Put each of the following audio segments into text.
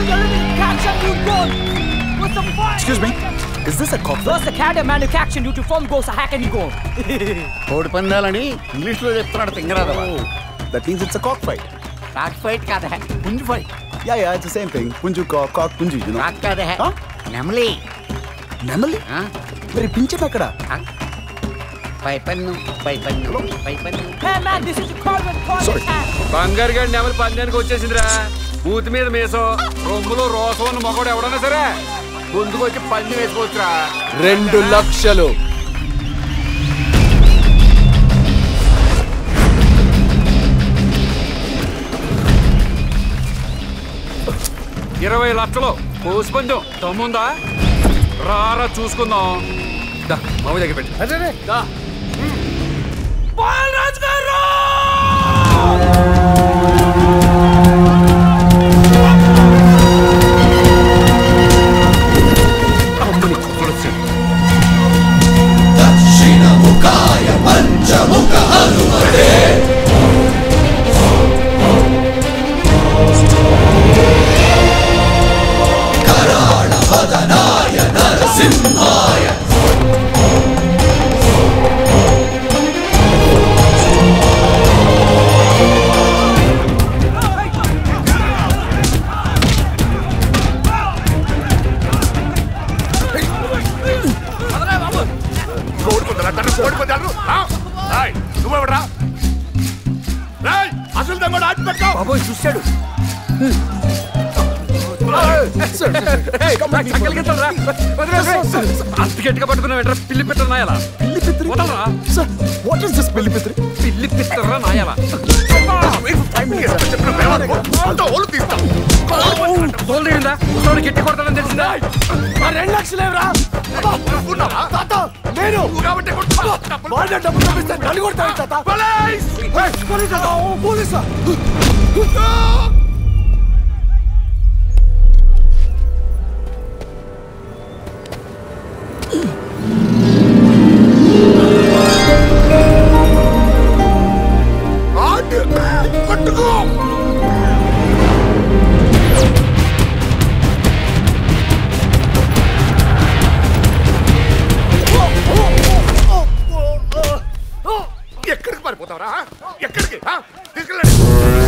Excuse me. Is this a cockfight? What's the cat manufacturing due to farm goes a hack and you go? కోడి పందాలని English లో చెప్తున్నాడు తింగరాదవా That means it's a cockfight. Cock fight కాదా పుంజు fight Yeah, yeah, it's the same thing. Punju cock, cock punju, you know. Cock కాదా Huh? నెమలి నెమలి ఆ? మరి పింఛం ఎక్కడ ఆ? పై పన్ను పై పన్ను పై పన్ను Hey man, this is the Corvin Corvin Sorry. hat. బంగారు గడి నెమలి పందానికి వచ్చేసిందిరా మూతి మీద మీసం రొమ్ములో రోసం ఉన్న మగవాడు ఎవడన్నా సరే ముందుకు వచ్చి పంది వేసుకోవచ్చురా రెండు లక్షలు ఇరవై లక్షలు కోసి పందెం దమ్ముందా రారా చూసుకుందాం దా మామ దగ్గర పెట్టి దా. బాలరాజు గారు అమ్మని కుక్కలు వచ్చాయి. అసలు తమ్ముడు ఆటి పెట్టుకో బాబోయ్ చూశాడు అంత గట్టిగా పట్టుకున్నావు ఏంట్రా పిల్లి పిత్తర నాయాలా పిల్లి పిత్రి వదలరా సార్ వాట్ ఇస్ దిస్ పిల్లి పిత్రి పిల్లి పిత్తర నాయాలా అంతా ఒళ్ళు తీస్తాం తోలు తీరిందా ముసలోడు గట్టి కొడతాడని తెలిసిందా రెండు లక్షలు ఏమరా అనుకున్నావా? నేను నువ్వు కాబట్టి కొట్టుకో. వాళ్ళ డబ్బులు పంపిస్తే నన్ను కొడతాను తాత పోలీస్! పోలీస్ తాత పోలీసా ఆటి! కొట్టుకో ఎక్కడికి పారిపోతావరా ఎక్కడికి ఆ? తీసుకెళ్ళండి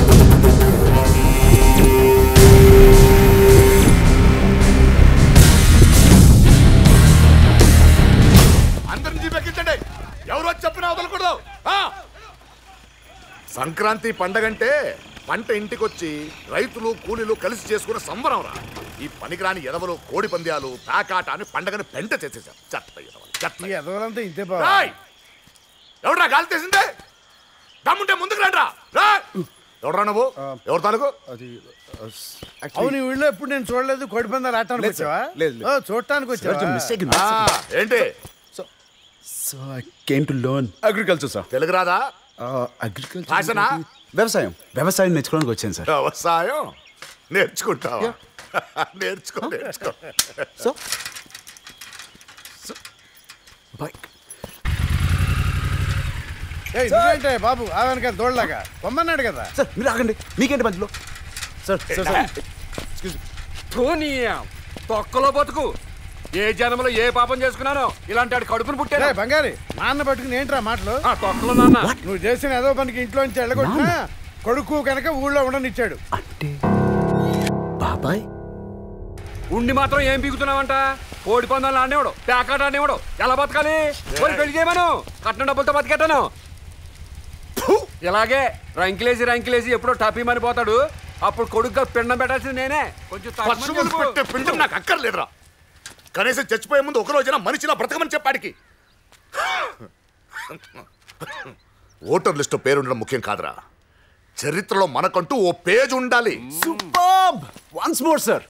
అందరిని జీపెక్కించండి ఎవరు వచ్చి చెప్పినా వదలకూడదు ఆ? సంక్రాంతి పండగంటే పంట ఇంటికొచ్చి రైతులు కూలీలు కలిసి చేసుకునే సంబరం రా ఈ పనికిరాని ఎదవలు కోడి పంద్యాలు పేకాట అని పండగని పెంట చేసేసారు చెత్త ఎదవలు, చెత్త ఎదవలంతా ఇంతే రాయ్ ఎవడ్రా గాలి తీసింది దమ్ముంటే ముందుకు రండి రా ఎవడ్రా నువ్వు ఎవరు తాలూకు అది అవును ఈ ఊళ్ళో ఎప్పుడు నేను చూడలేదు కోడి పందాలు ఆడటానికి లేదు సార్. వచ్చావా లేదు, లేదు. ఓ, చూడటానికి వచ్చావా మిస్టేక్ ఆ, ఏంటి so I came to learn agriculture sir Telugu రాదా అగ్రికల్చర్ భాషనా? వ్యవసాయం వ్యవసాయం నేర్చుకోవడానికి వచ్చాను సార్ వ్యవసాయం నేర్చుకుంటావా నేర్చుకో నేర్చుకో సో బైక్ ఏయ్, నువ్వేంటే బాబు ఆదానిక దోళ్ళలాగా పొమ్మన్నాడు కదా సార్ మీరు ఆగండి మీకేంటి మధ్యలో సార్ సార్ సార్ ధోనియా తొక్కలో బతుకు ఏ జన్మలో ఏ పాపం చేసుకున్నానో ఇలాంటి వాడి కడుపును పుట్టాను ఏయ్, బంగారి నాన్న పట్టుకుని ఏంట్రా మాటలు ఆ తొక్కలో నాన్న నువ్వు చేసిన ఏదో పనికి ఇంట్లో నుంచి వెళ్ళగొట్టినా కొడుకు కనుక ఊళ్ళో ఉండనిచ్చాడు అంటే బాబాయ్ ఉండి మాత్రం ఏం పీకుతున్నావంట కోడి పందాలు ఆడేవాడు పేకాట ఆడేవాడు ఎలా బతకాలి మరి పెళ్లి చేయమను కట్నం డబ్బులతో బతికెట్టాను ఫు! ఇలాగే రంకిలేసి రంకిలేసి ఎప్పుడో టపీమని పోతాడు అప్పుడు కొడుకుగా పిండం పెట్టాల్సింది నేనే కొంచెం తగ్గమని పశువులు చెప్పు. పెట్టే పిండం నాకు అక్కర్లేదురా కనీసం చచ్చిపోయే ముందు ఒక రోజైనా మనిషిలా బ్రతకమని చెప్పాడికి ఓటర్ లిస్టు పేరుండడం ముఖ్యం కాదురా చరిత్రలో మనకంటూ ఓ పేజ్ ఉండాలి సూపర్ వన్స్ మోర్ సార్